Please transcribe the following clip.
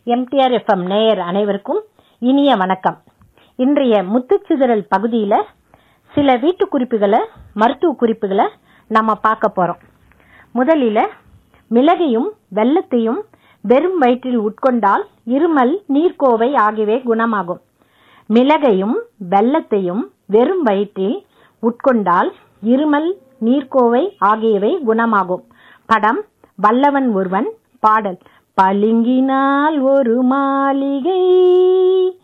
MTR FM நேயர் அனைவருக்கும் இனிய வணக்கம் இன்றைய முத்துச்சிதறல் பகுதியில சில வீட்டு குறிப்புகளை மருத்துவ குறிப்புகளை நம்ம பார்க்க போறோம் முதலில மிளகையும் வெல்லத்தையும் வெறும் வயிற்றில் உட்கொண்டால் இருமல் நீர்க்கோவை ஆகியவை குணமாகும் மிளகையும் வெல்லத்தையும் வெறும் வயிற்றில் உட்கொண்டால் இருமல் நீர்க்கோவை ஆகியவை குணமாகும் படம் வல்லவன் ஒருவன் பாடல் பளிங்கினால் ஒரு மாளிகை